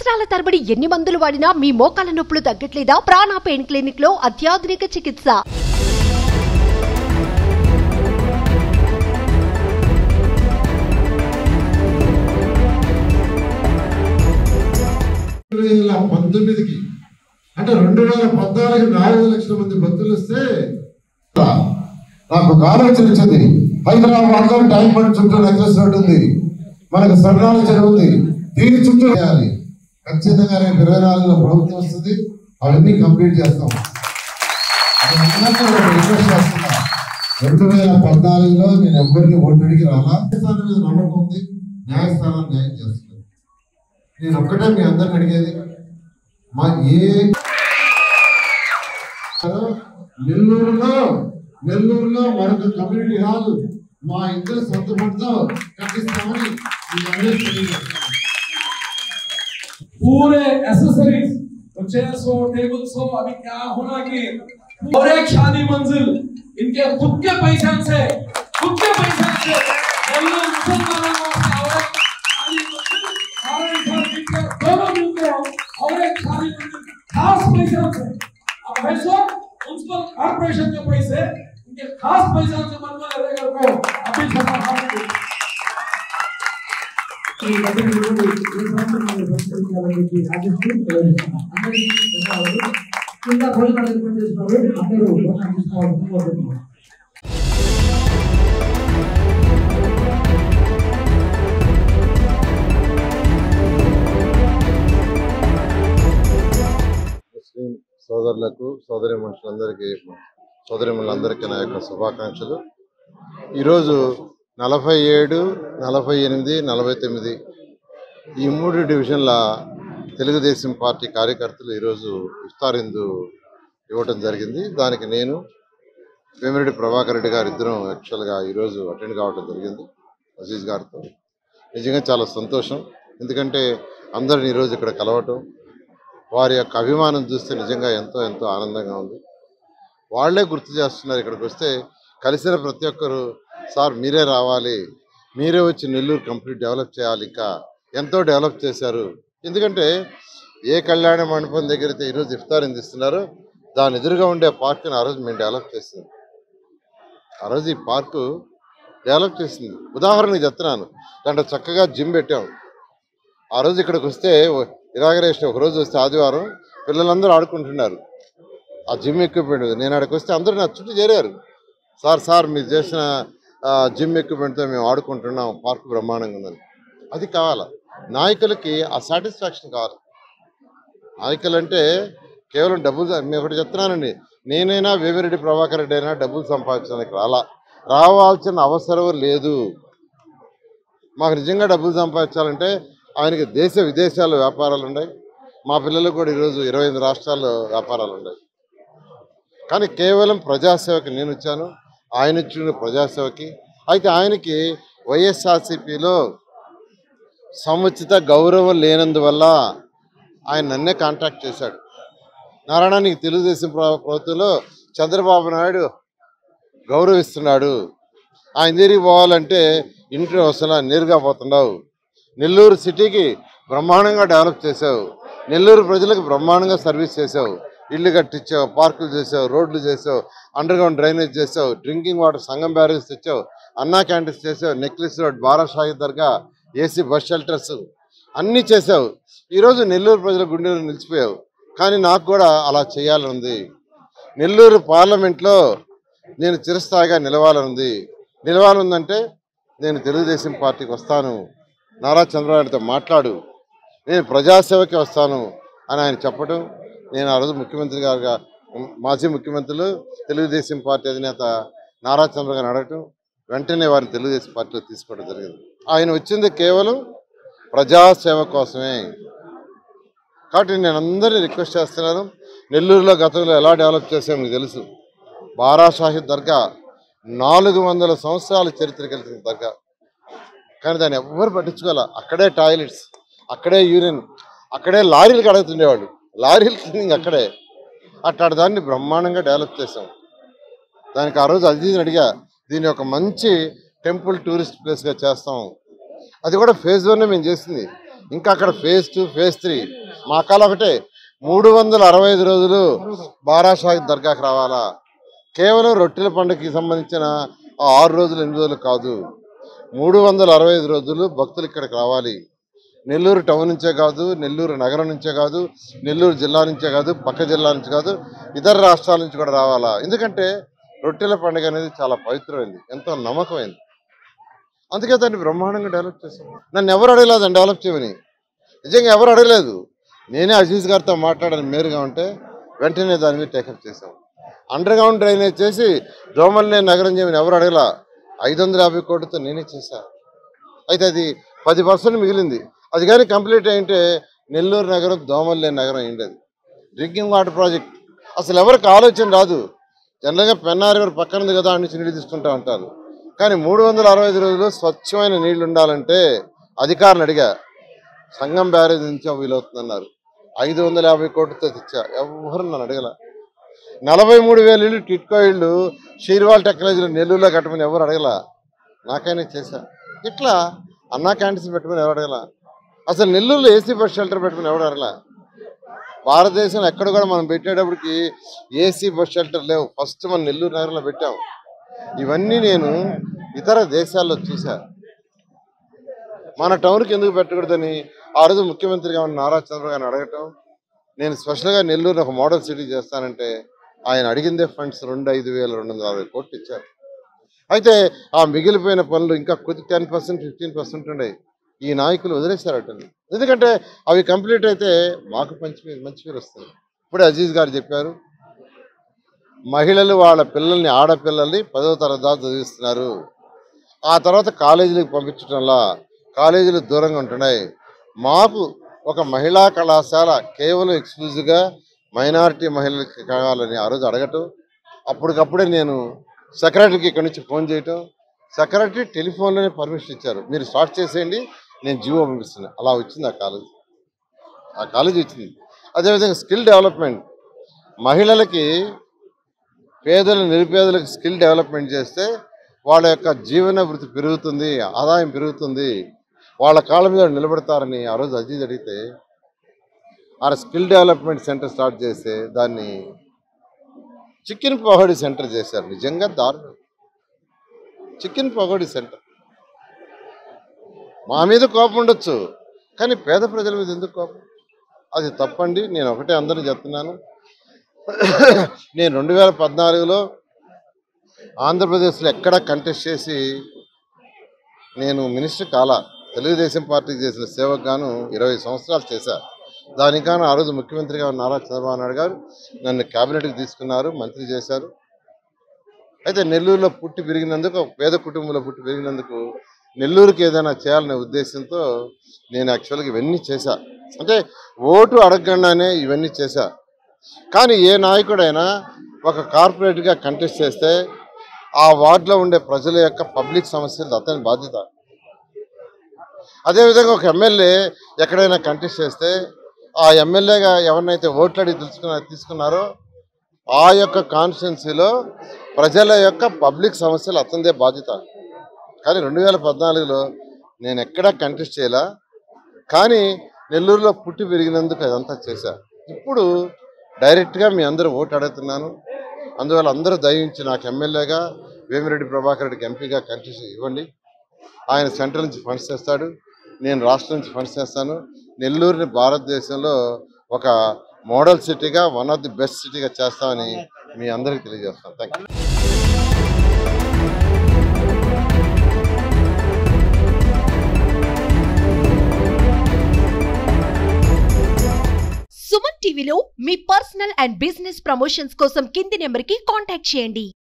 సంవత్సరాల తరబడి ఎన్ని మందులు వాడినా మీ మోకాల నొప్పులు తగ్గట్లేదా ప్రాణ పెయిన్ క్లినిక్ లో అత్యాధునిక చికిత్స రెండు వేల పంతొమ్మిదికి అంటే రెండు వేల పద్నాలుగు నాలుగు లక్షల మంది భక్తులు వస్తే నాకు ఒక ఆలోచన వచ్చింది హైదరాబాద్ లో టైం పని చుట్టూ నెక్లెస్ రోడ్ ఉంది మనకు స్వర్ణాల చెరువు ఉంది దీని చుట్టూ చేయాలి ఖచ్చితంగా రేపు ఇరవై నాలుగులో ప్రభుత్వం వస్తుంది అవన్నీ కంప్లీట్ చేస్తాం నేను అందరినీ ఒకటి రిక్వెస్ట్ చేస్తున్నా రెండు వేల పద్నాలుగులో నేను ఎవరిని ఓటుడికి రాలా న్యాయస్థానం మీద నమ్మకం ఉంది న్యాయస్థానం న్యాయం చేస్తుంది నేను ఒక్కటే మీ అందరిని అడిగేది మా ఏ నెల్లూరులో నెల్లూరులో మరొక కమ్యూనిటీ హాల్ మా ఇద్దరు సొంత పడితో కట్టిస్తామని మీ అందరికీ తెలియజేస్తున్నాను पूरे एसेसरीज तो चेयर्स हो टेबल्स हो अभी क्या होना कि और एक शादी मंजिल इनके खुद के पैसे से खुद के पैसे से नेल्लूर मुसलमानों को और एक शादी मंजिल और एक मिलकर दोनों मिलकर और एक शादी मंजिल खास पैसे से अब है सो म्युनिसिपल कॉर्पोरेशन के पैसे इनके खास पैसे से बनवा रहेगा को अभी सभा हाथ ఈ డబ్బులు ఇవ్వండి. ఏ సంవత్సరం మీరు పరిష్కరించాలని చెప్పి ఆశిస్తూ తెలియజేస్తున్నాం. అందరికీ ధన్యవాదాలు. కింద భోజనాలు ఏర్పాటు చేస్తున్నారు అందరూ భోజనం తీసుకోవాలని కోరుతున్నాం ముస్లిం సోదరులకు సోదరి మనుషులందరికీ సోదరి మనులందరికీ నా యొక్క శుభాకాంక్షలు ఈరోజు నలభై ఏడు నలభై ఎనిమిది నలభై తొమ్మిది ఈ మూడు డివిజన్ల తెలుగుదేశం పార్టీ కార్యకర్తలు ఈరోజు ఇఫ్తార్ ఇందు ఇవ్వటం జరిగింది దానికి నేను వేమిరెడ్డి ప్రభాకర్ రెడ్డి గారు ఇద్దరం యాక్చువల్గా ఈరోజు అటెండ్ కావడం జరిగింది అజీజ్ గారితో నిజంగా చాలా సంతోషం ఎందుకంటే అందరిని ఈరోజు ఇక్కడ కలవటం వారి యొక్క అభిమానం చూస్తే నిజంగా ఎంతో ఎంతో ఆనందంగా ఉంది వాళ్ళే గుర్తు చేస్తున్నారు ఇక్కడికి వస్తే కలిసిన ప్రతి ఒక్కరు సార్ మీరే రావాలి మీరే వచ్చి నెల్లూరు కంప్లీట్ డెవలప్ చేయాలి ఇంకా ఎంతో డెవలప్ చేశారు ఎందుకంటే ఏ కళ్యాణ మండపం దగ్గర అయితే ఈరోజు ఇఫ్తార్ ఇస్తున్నారు దాని ఎదురుగా ఉండే పార్క్ని ఆ రోజు మేము డెవలప్ చేసింది ఆ రోజు ఈ పార్కు డెవలప్ చేసింది ఉదాహరణకి చెప్తున్నాను దాంట్లో చక్కగా జిమ్ పెట్టాం ఆ రోజు ఇక్కడికి వస్తే ఇనాగరేషన్ ఒక రోజు వస్తే ఆదివారం పిల్లలందరూ ఆడుకుంటున్నారు ఆ జిమ్ ఎక్విప్మెంట్ ఉంది. నేను అక్కడికి వస్తే అందరూ నా చుట్టూ చేరారు సార్ సార్ మీరు చేసిన ఆ, జిమ్ ఎక్విప్మెంట్తో మేము ఆడుకుంటున్నాం పార్క్ బ్రహ్మాండంగా ఉందని అది కావాలా నాయకులకి ఆ సాటిస్ఫాక్షన్ కావాలి నాయకులు అంటే కేవలం డబ్బులు మేము ఒకటి చెప్తున్నానండి నేనైనా వేమిరెడ్డి ప్రభాకర్ రెడ్డి అయినా డబ్బులు సంపాదించడానికి రాలా రావాల్సిన అవసరం లేదు మాకు నిజంగా డబ్బులు సంపాదించాలంటే ఆయనకి దేశ విదేశాల వ్యాపారాలు ఉన్నాయి మా పిల్లలకు కూడా ఈరోజు ఇరవై ఎనిమిది రాష్ట్రాల్లో వ్యాపారాలు ఉన్నాయి కానీ కేవలం ప్రజాసేవకి నేను వచ్చాను ఆయన ఇచ్చిన ప్రజాసేవకి అయితే ఆయనకి వైఎస్ఆర్సీపీలో సముచిత గౌరవం లేనందువల్ల ఆయన నన్నే కాంటాక్ట్ చేశాడు నారాయణ నీకు తెలుగుదేశం ప్ర- ప్రభుత్వంలో చంద్రబాబు నాయుడు గౌరవిస్తున్నాడు ఆయన దగ్గరికి పోవాలంటే ఇంటి వస్తున్నా నేరుగా పోతున్నావు నెల్లూరు సిటీకి బ్రహ్మాండంగా డెవలప్ చేసావు నెల్లూరు ప్రజలకు బ్రహ్మాండంగా సర్వీస్ చేసావు ఇల్లు కట్టించావు పార్కులు చేసావు రోడ్లు చేసావు అండర్ గ్రౌండ్ డ్రైనేజ్ చేసావు డ్రింకింగ్ వాటర్ సంగం బ్యారేజ్ తెచ్చావు అన్నా క్యాంటీన్స్ చేసావు necklace road Barashahi Dargah AC bus shelters అన్నీ చేసావు ఈరోజు నెల్లూరు ప్రజల గుండెలు నిలిచిపోయావు కానీ నాకు కూడా అలా చేయాలని ఉంది నెల్లూరు పార్లమెంట్లో నేను చిరస్థాయిగా నిలవాలనుంది నిలవాలనుందంటే నేను తెలుగుదేశం పార్టీకి వస్తాను నారా చంద్రబాబు నాయుడుతో మాట్లాడు నేను ప్రజాసేవకి వస్తాను అని ఆయన చెప్పడం నేను ఆ రోజు ముఖ్యమంత్రి గారుగా మాజీ ముఖ్యమంత్రులు తెలుగుదేశం పార్టీ అధినేత నారా చంద్రబాబు గారిని అడగటం వెంటనే వారిని తెలుగుదేశం పార్టీలో తీసుకోవడం జరిగింది ఆయన వచ్చింది కేవలం ప్రజాసేవ కోసమే కాబట్టి నేను అందరినీ రిక్వెస్ట్ చేస్తున్నాను నెల్లూరులో గతంలో ఎలా డెవలప్ చేసామో మీకు తెలుసు బారాషాహి దర్గా నాలుగు వందల సంవత్సరాల చరిత్ర కలిగిన దర్గా కానీ దాన్ని ఎవ్వరు పట్టించుకోవాలా అక్కడే టాయిలెట్స్ అక్కడే యూరిన్ అక్కడే లారీలు కడుగుతుండేవాళ్ళు లారీలు క్లీనింగ్ అక్కడే అట్లాంటి దాన్ని బ్రహ్మాండంగా డెవలప్ చేసాం దానికి ఆ రోజు అజీజ్ని అడిగా దీన్ని ఒక మంచి టెంపుల్ టూరిస్ట్ ప్లేస్గా చేస్తాం అది కూడా ఫేజ్ వన్ మేము చేసింది ఇంకా అక్కడ ఫేజ్ టూ ఫేజ్ త్రీ మా కాలం ఒకటే మూడు వందల అరవై ఐదు రోజులు బారాషాహిద్ దర్గాకి రావాలా కేవలం రొట్టెల పండుగకి సంబంధించిన ఆ ఆరు రోజులు ఎనిమిది రోజులు కాదు మూడు వందల అరవై ఐదు రోజులు భక్తులు ఇక్కడికి రావాలి నెల్లూరు టౌన్ నుంచే కాదు నెల్లూరు నగరం నుంచే కాదు నెల్లూరు జిల్లా నుంచే కాదు పక్క జిల్లా నుంచి కాదు ఇతర రాష్ట్రాల నుంచి కూడా రావాలా ఎందుకంటే రొట్టెల పండుగ అనేది చాలా పవిత్రమైంది ఎంతో నమ్మకమైంది అందుకే దాన్ని బ్రహ్మాండంగా డెవలప్ చేశాం నన్ను ఎవరు అడగలేదు దాన్ని డెవలప్ చేయమని నిజంగా ఎవరు అడగలేదు నేనే అజీజ్ గారితో మాట్లాడని మేరుగా ఉంటే వెంటనే దాని మీద టేకప్ చేశాం అండర్ గ్రౌండ్ డ్రైనేజ్ చేసి దోమల్నే నగరం చేయమని ఎవరు అడగలా ఐదు వందల యాభై కోట్లతో నేనే చేశా అయితే అది పది పర్సెంట్ మిగిలింది అది కానీ కంప్లీట్ అయింటే నెల్లూరు నగరం దోమల్లే నగరం అయిండేది డ్రింకింగ్ వాటర్ ప్రాజెక్ట్ అసలు ఎవరికి ఆలోచన రాదు జనరల్గా పెన్నార్ రివర్ పక్కన ఉంది కదా అన్ని నుంచి నీళ్ళు తీసుకుంటా ఉంటారు కానీ మూడు వందల అరవై ఐదు రోజులు స్వచ్ఛమైన నీళ్లు ఉండాలంటే అధికారులు అడిగా సంగం బ్యారేజ్ నుంచి వీలవుతుందన్నారు ఐదు వందల యాభై కోట్లతో తెచ్చా ఎవరు నన్ను అడగల నలభై మూడు వేల ఇళ్ళు టిట్కో ఇళ్ళు షీర్వాల్ టెక్నాలజీలో నెల్లూరులో కట్టమని ఎవరు అడగల నాకైనా చేశా ఇట్లా అన్నా క్యాంటీన్స్ పెట్టమని ఎవరు అడగల అసలు నెల్లూరులో ఏసీ బస్ షెల్టర్ పెట్టమని ఎవరు అడగల భారతదేశంలో ఎక్కడ కూడా మనం పెట్టేటప్పటికి ఏసీ బస్ షెల్టర్ లేవు ఫస్ట్ మనం నెల్లూరు నగరంలో పెట్టాం ఇవన్నీ నేను ఇతర దేశాల్లో చూసా మన టౌన్కి ఎందుకు పెట్టకూడదని ఆ రోజు ముఖ్యమంత్రిగా ఉన్న నారా చంద్రబాబు గారిని అడగటం నేను స్పెషల్గా నెల్లూరు ఒక మోడల్ సిటీ చేస్తానంటే ఆయన అడిగిందే ఫండ్స్ రెండు ఐదు వేల రెండు వందల అరవై కోట్లు ఇచ్చారు అయితే ఆ మిగిలిపోయిన పనులు ఇంకా కొద్ది టెన్ పర్సెంట్ ఫిఫ్టీన్ పర్సెంట్ ఉన్నాయి ఈ నాయకులు వదిలేశారు అటని ఎందుకంటే అవి కంప్లీట్ అయితే మాకు మంచి పేరు మంచి పేరు వస్తుంది ఇప్పుడే అజీజ్ గారు చెప్పారు మహిళలు వాళ్ళ పిల్లల్ని ఆడపిల్లల్ని పదవ తరగతి దాకా చదివిస్తున్నారు ఆ తర్వాత కాలేజీలకు పంపించడంలా కాలేజీలు దూరంగా ఉంటున్నాయి మాకు ఒక మహిళా కళాశాల కేవలం ఎక్స్క్లూజివ్గా మైనారిటీ మహిళలకి కావాలని ఆ రోజు అడగటం అప్పటికప్పుడే నేను సెక్రటరీకి ఇక్కడి నుంచి ఫోన్ చేయటం సెక్రటరీ టెలిఫోన్లోనే పర్మిషన్ ఇచ్చారు మీరు స్టార్ట్ చేసేయండి నేను జీవో పంపిస్తున్నాను అలా వచ్చింది ఆ కాలేజ్ ఆ కాలేజ్ వచ్చింది అదేవిధంగా స్కిల్ డెవలప్మెంట్ మహిళలకి పేదల నిరుపేదలకు స్కిల్ డెవలప్మెంట్ చేస్తే వాళ్ళ యొక్క జీవన వృత్తి పెరుగుతుంది ఆదాయం పెరుగుతుంది వాళ్ళ కాళ్ళ మీద నిలబడతారని ఆ రోజు అజీజ్ అడిగితే ఆ స్కిల్ డెవలప్మెంట్ సెంటర్ స్టార్ట్ చేస్తే దాన్ని చికెన్ పకోడీ సెంటర్ చేశారు నిజంగా దారుణం చికెన్ పకోడీ సెంటర్ మా మీద కోపం ఉండొచ్చు కానీ పేద ప్రజల మీద ఎందుకు కోపం అది తప్పండి నేను ఒకటే అందరినీ చెప్తున్నాను నేను రెండు వేల పద్నాలుగులో ఆంధ్రప్రదేశ్లో ఎక్కడ కంటెస్ట్ చేసి నేను మినిస్టర్ కాలా తెలుగుదేశం పార్టీకి చేసిన సేవకు గాను ఇరవై సంవత్సరాలు చేశా దానికాను ఆ రోజు ముఖ్యమంత్రిగా ఉన్న నారా చంద్రబాబు నాయుడు గారు నన్ను క్యాబినెట్కి తీసుకున్నారు మంత్రి చేశారు అయితే నెల్లూరులో పుట్టి పెరిగినందుకు ఒక పేద కుటుంబంలో పుట్టి పెరిగినందుకు నెల్లూరుకి ఏదైనా చేయాలనే ఉద్దేశంతో నేను యాక్చువల్గా ఇవన్నీ చేశా అంటే ఓటు అడగకుండానే ఇవన్నీ చేశా కానీ ఏ నాయకుడైనా ఒక కార్పొరేట్గా కంటెస్ట్ చేస్తే ఆ వార్డులో ఉండే ప్రజల యొక్క పబ్లిక్ సమస్యలు అతని బాధ్యత అదేవిధంగా ఒక ఎమ్మెల్యే ఎక్కడైనా కంటెస్ట్ చేస్తే ఆ ఎమ్మెల్యేగా ఎవరినైతే ఓట్లు అడిగి తెలుసుకున్న తీసుకున్నారో ఆ యొక్క కాన్స్టిట్యున్సీలో ప్రజల యొక్క పబ్లిక్ సమస్యలు అతనిదే బాధ్యత కానీ రెండు వేల పద్నాలుగులో నేను ఎక్కడా కంటెస్ట్ చేయలా కానీ నెల్లూరులో పుట్టి పెరిగినందుకు అదంతా చేశా ఇప్పుడు డైరెక్ట్గా మీ అందరూ ఓటు అడుగుతున్నాను అందువల్ల అందరూ దయించి నాకు ఎమ్మెల్యేగా వేమిరెడ్డి ప్రభాకర్ రెడ్డికి ఎంపీగా కంటెస్ట్ ఇవ్వండి ఆయన సెంట్రల్ నుంచి ఫండ్స్ తెస్తాడు నేను రాష్ట్రం నుంచి ఫండ్స్ తెస్తాను నెల్లూరుని భారతదేశంలో ఒక మోడల్ సిటీగా వన్ ఆఫ్ ది బెస్ట్ సిటీగా చేస్తామని మీ అందరికీ తెలియజేస్తాను థ్యాంక్ యూ సుమన్ టీవీలో మీ పర్సనల్ అండ్ బిజినెస్ ప్రమోషన్స్ కోసం కింది నెంబర్కి కాంటాక్ట్ చేయండి